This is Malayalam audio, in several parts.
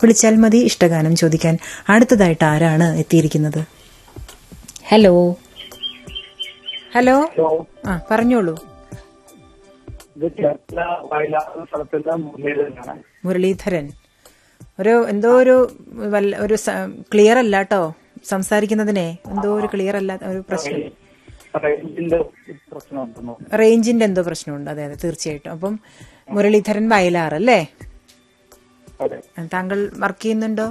വിളിച്ചാൽ മതി ഇഷ്ടഗാനം ചോദിക്കാൻ അടുത്തതായിട്ട് ആരാണ് എത്തിയിരിക്കുന്നത് ഹലോ ഹലോ ആ പറഞ്ഞോളൂ ഇത് ചേർത്തല വയലാർ സ്ഥലത്തുള്ള മുരളീധരനാണ് മുരളീധരൻ ഒരു എന്തോ ഒരു വല്ല ഒരു ക്ലിയർ അല്ല കേട്ടോ സംസാരിക്കുന്നതിനെ എന്തോ ഒരു ക്ലിയർ അല്ല ഒരു പ്രശ്നം റേഞ്ചിന്റെ പ്രശ്നമുണ്ടെന്നോ റേഞ്ചിന്റെ എന്തോ പ്രശ്നമുണ്ട് അതെ അതെ തീർച്ചയായിട്ടും അപ്പം മുരളീധരൻ വയലാർ അല്ലേ അതെ താങ്കൾ വർക്ക് ചെയ്യുന്നുണ്ടോ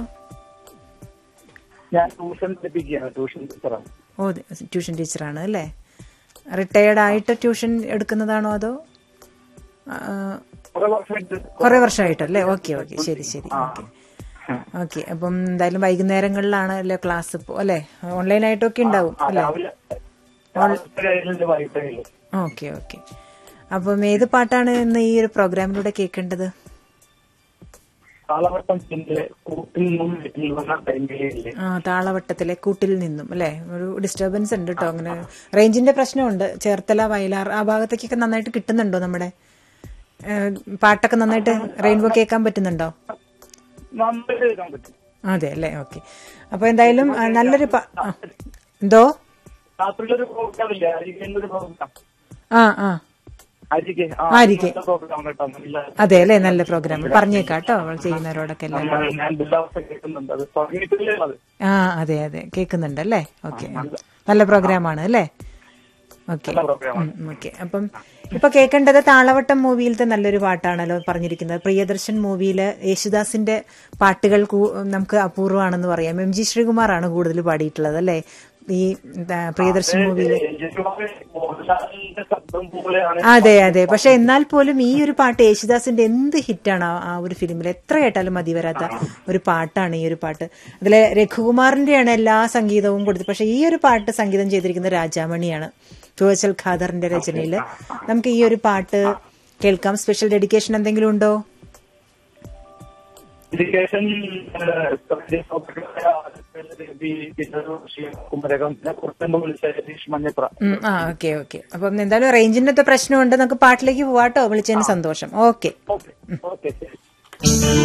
ഞാൻ ട്യൂഷൻ പഠിപ്പിക്കുകയാണ് ട്യൂഷൻ ടീച്ചറാണ് ഓ അതെ, ട്യൂഷൻ ടീച്ചറാണ് അല്ലേ റിട്ടയർഡ് ആയിട്ട് ട്യൂഷൻ എടുക്കുന്നതാണോ അതോ ആ, കുറെ വർഷമായിട്ട് കുറെ വർഷമായിട്ടല്ലേ ഓക്കെ ഓക്കെ ശരി ശരി ഓക്കെ ഓക്കെ അപ്പം എന്തായാലും വൈകുന്നേരങ്ങളിലാണ് അല്ലേ ക്ലാസ് ഇപ്പോൾ അല്ലേ ഓൺലൈനായിട്ടൊക്കെ ഉണ്ടാവും ആ, അല്ലേ രാവിലെ രാവിലത്തെ കഴിഞ്ഞിട്ട് വൈകിട്ടേ ഓക്കെ ഓക്കെ അപ്പം ഏത് പാട്ടാണ് ഇന്ന് ഈ ഒരു പ്രോഗ്രാമിലൂടെ കേൾക്കേണ്ടത് കാലവട്ടം പിന്നെ കൂട്ടിൽ നിന്നും വീട്ടിൽ വന്ന ടൈമിലേ ആ താളവട്ടത്തിലെ കൂട്ടിൽ നിന്നും അല്ലേ ഒരു ഡിസ്റ്റർബൻസ് ഉണ്ട് കേട്ടോ അങ്ങനെ റേഞ്ചിന്റെ പ്രശ്നമുണ്ട് ചേർത്തല വയലാർ ആ ഭാഗത്തേക്കൊക്കെ നന്നായിട്ട് കിട്ടുന്നുണ്ടോ നമ്മുടെ ഏ, പാട്ടൊക്കെ നന്നായിട്ട് റെയിൻബോ കേൾക്കാൻ പറ്റുന്നുണ്ടോ നന്നായിട്ട് കേൾക്കാൻ പറ്റും അതെ അല്ലേ ഓക്കെ അപ്പൊ എന്തായാലും ആ, നല്ലൊരു പ- ആ. എന്തോ രാത്രിയിലൊരു പ്രോഗ്രാം ഇല്ലേ അരികെ ഒരു പ്രോഗ്രാം ആ ആ അരികെ ആരികെ? പ്രോഗ്രാം കേട്ടോ നല്ല അതെ അല്ലേ നല്ല പ്രോഗ്രാം പറഞ്ഞേക്കാം കേട്ടോ അവൾ ചെയ്യുന്നവരോടൊക്കെ എല്ലാം നമ്മൾ- ഞാൻ ബില്ലാവസ്ഥ കേൾക്കുന്നുണ്ട് അത് തുടങ്ങിയിട്ടില്ലേ അത് ആ അതെ അതെ കേൾക്കുന്നുണ്ട് അല്ലേ ഓക്കെ നല്ല പ്രോഗ്രാമാണ് അല്ലേ ഓക്കെ നല്ല പ്രോഗ്രാമാണ് ഓക്കെ അപ്പം ഇപ്പൊ കേൾക്കേണ്ടത് താളവട്ടം മൂവിയിലത്തെ നല്ലൊരു പാട്ടാണല്ലോ പറഞ്ഞിരിക്കുന്നത് പ്രിയദർശൻ മൂവിയില് യേശുദാസിന്റെ പാട്ടുകൾ കൂ- നമുക്ക് അപൂർവമാണെന്ന് പറയാം എം ജി ശ്രീകുമാറാണ് കൂടുതൽ പാടിയിട്ടുള്ളത് അല്ലേ ഈ എന്താ, പ്രിയദർശൻ മൂവിയില് മോഹൻലാലിന്റെ ശബ്ദം പോലെയാണ് അതെ അതെ പക്ഷെ എന്നാൽ പോലും ഈ ഒരു പാട്ട് യേശുദാസിന്റെ എന്ത് ഹിറ്റാണ് ആ- ആ ഒരു ഫിലിമിൽ എത്ര കേട്ടാലും മതി വരാത്ത ഒരു പാട്ടാണ് ഈ ഒരു പാട്ട് അതിലെ രഘുകുമാറിന്റെയാണ് എല്ലാ സംഗീതവും കൊടുത്തത് പക്ഷെ ഈ ഒരു പാട്ട് സംഗീതം ചെയ്തിരിക്കുന്നത് രാജാമണിയാണ് തുവച്ചൽ ഖാദറിന്റെ രചനയിൽ നമുക്ക് ഈ ഒരു പാട്ട് കേൾക്കാം സ്പെഷ്യൽ ഡെഡിക്കേഷൻ എന്തെങ്കിലും ഉണ്ടോ എഡ്യൂക്കേഷൻ കുമരകം പിന്നെ കുറച്ചുമ്പ് വിളിച്ച രതീഷ് മഞ്ഞപ്ര ഉം, ആ ഓക്കെ ഓക്കെ അപ്പം എന്തായാലും റേഞ്ചിന്റെ പ്രശ്നമുണ്ട് നമുക്ക് പാട്ടിലേക്ക് പോവാട്ടോ വിളിച്ചതിന് സന്തോഷം ഓക്കെ ഓക്കെ ഓക്കെ ശരി